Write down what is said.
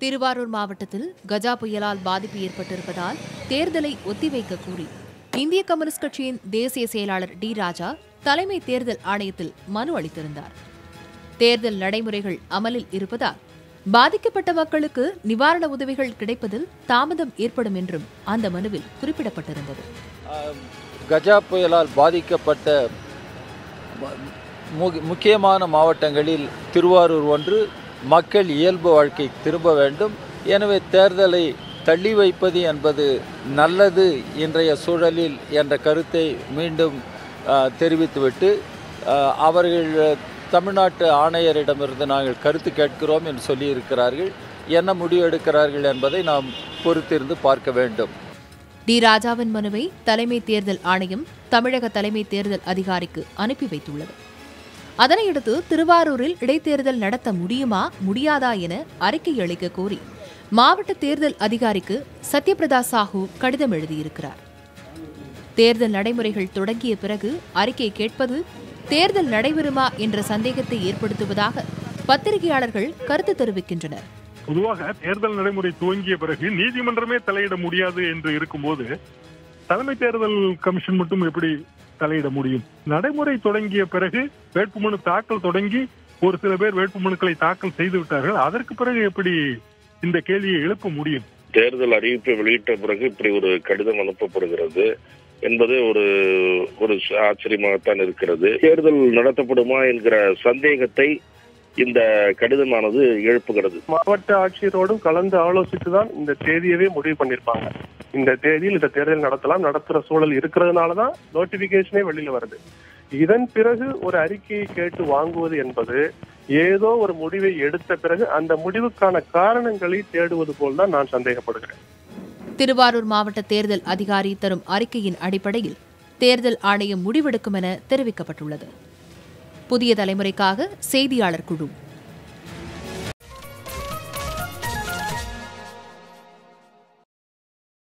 திருவாரூர் மாவட்டத்தில் கஜா புயலால் பாதிப்பு ஏற்பட்டிருப்பதால் தேர்தலை ஒத்திவைக்க கோரி இந்திய கம்யூனிஸ்ட் கட்சியின் தேசிய செயலாளர் டி ராஜா தலைமை தேர்தல் ஆணையத்தில் மனு அளித்திருந்தார் தேர்தல் நடைமுறைகள் அமலில் இருப்பதால் பாதிக்கப்பட்ட மக்களுக்கு நிவாரண உதவிகள் கிடைப்பதில் தாமதம் ஏற்படும் என்றும் அந்த மனுவில் குறிப்பிடப்பட்டிருந்தது ஆம், கஜா புயலால் பாதிக்கப்பட்ட மு- மு- முக்கியமான மாவட்டங்களில் திருவாரூர் ஒன்று மக்கள் இயல்பு வாழ்க்கை திரும்ப வேண்டும் எனவே தேர்தலை தள்ளி வைப்பது என்பது நல்லது இன்றைய சூழலில் என்ற கருத்தை மீண்டும் ஆ, தெரிவித்துவிட்டு ஆ, அவர்கள் தமிழ்நாட்டு ஆணையரிடமிருந்து நாங்கள் கருத்து கேட்கிறோம் என்று சொல்லியிருக்கிறார்கள் என்ன முடிவு எடுக்கிறார்கள் என்பதை நாம் பொறுத்திருந்து பார்க்க வேண்டும் டி ராஜாவின் மனுவை தலைமை தேர்தல் ஆணையம் தமிழக தலைமை தேர்தல் அதிகாரிக்கு அனுப்பி வைத்துள்ளது அதனையடுத்து திருவாரூரில் இடைத்தேர்தல் நடத்த முடியுமா முடியாதா என அறிக்கை அளிக்க கோரி மாவட்ட தேர்தல் அதிகாரிக்கு சத்யபிரதா சாஹூ கடிதம் எழுதியிருக்கிறார் தேர்தல் நடைமுறைகள் தொடங்கிய பிறகு அறிக்கை கேட்பது தேர்தல் நடைபெறுமா என்ற சந்தேகத்தை ஏற்படுத்துவதாக பத்திரிகையாளர்கள் கருத்து தெரிவிக்கின்றனர் பொதுவாக தேர்தல் நடைமுறை துவங்கிய பிறகு நீதிமன்றமே தலையிட முடியாது என்று இருக்கும்போது தலைமை தேர்தல் கமிஷன் மட்டும் எப்படி தலையிட முடியும் நடைமுறை தொடங்கிய பிறகு வேட்புமனு தாக்கல் தொடங்கி ஒரு சில பேர் வேட்புமனுக்களை தாக்கல் செய்து விட்டார்கள் அதற்கு பிறகு எப்படி இந்த கேள்வியை எழுப்ப முடியும் தேர்தல் அறிவிப்பை வெளியிட்ட பிறகு இப்படி ஒரு கடிதம் அனுப்பப்படுகிறது என்பது ஒரு ஒரு ஆச்சரியமாகத்தான் இருக்கிறது தேர்தல் நடத்தப்படுமா என்கிற சந்தேகத்தை இந்த கடிதமானது எழுப்புகிறது மாவட்ட ஆட்சியரோடும் கலந்து ஆலோசித்து தான் இந்த தேதியவே முடிவு பண்ணிருப்பாங்க இந்த தேதியில் இந்த தேர்தல் நடத்தலாம் நடத்துற சூழல் இருக்கிறதுனால தான் நோட்டிபிகேஷனே வெளியில வருது இதன் பிறகு ஒரு அறிக்கையை கேட்டு வாங்குவது என்பது ஏதோ ஒரு முடிவை எடுத்த பிறகு அந்த முடிவுக்கான காரணங்களை தேடுவது போல் தான் நான் சந்தேகப்படுகிறேன் திருவாரூர் மாவட்ட தேர்தல் அதிகாரி தரும் அறிக்கையின் அடிப்படையில் தேர்தல் ஆணையம் முடிவெடுக்கும் என தெரிவிக்கப்பட்டுள்ளது புதிய தலைமுறைக்காக செய்தியாளர் குழு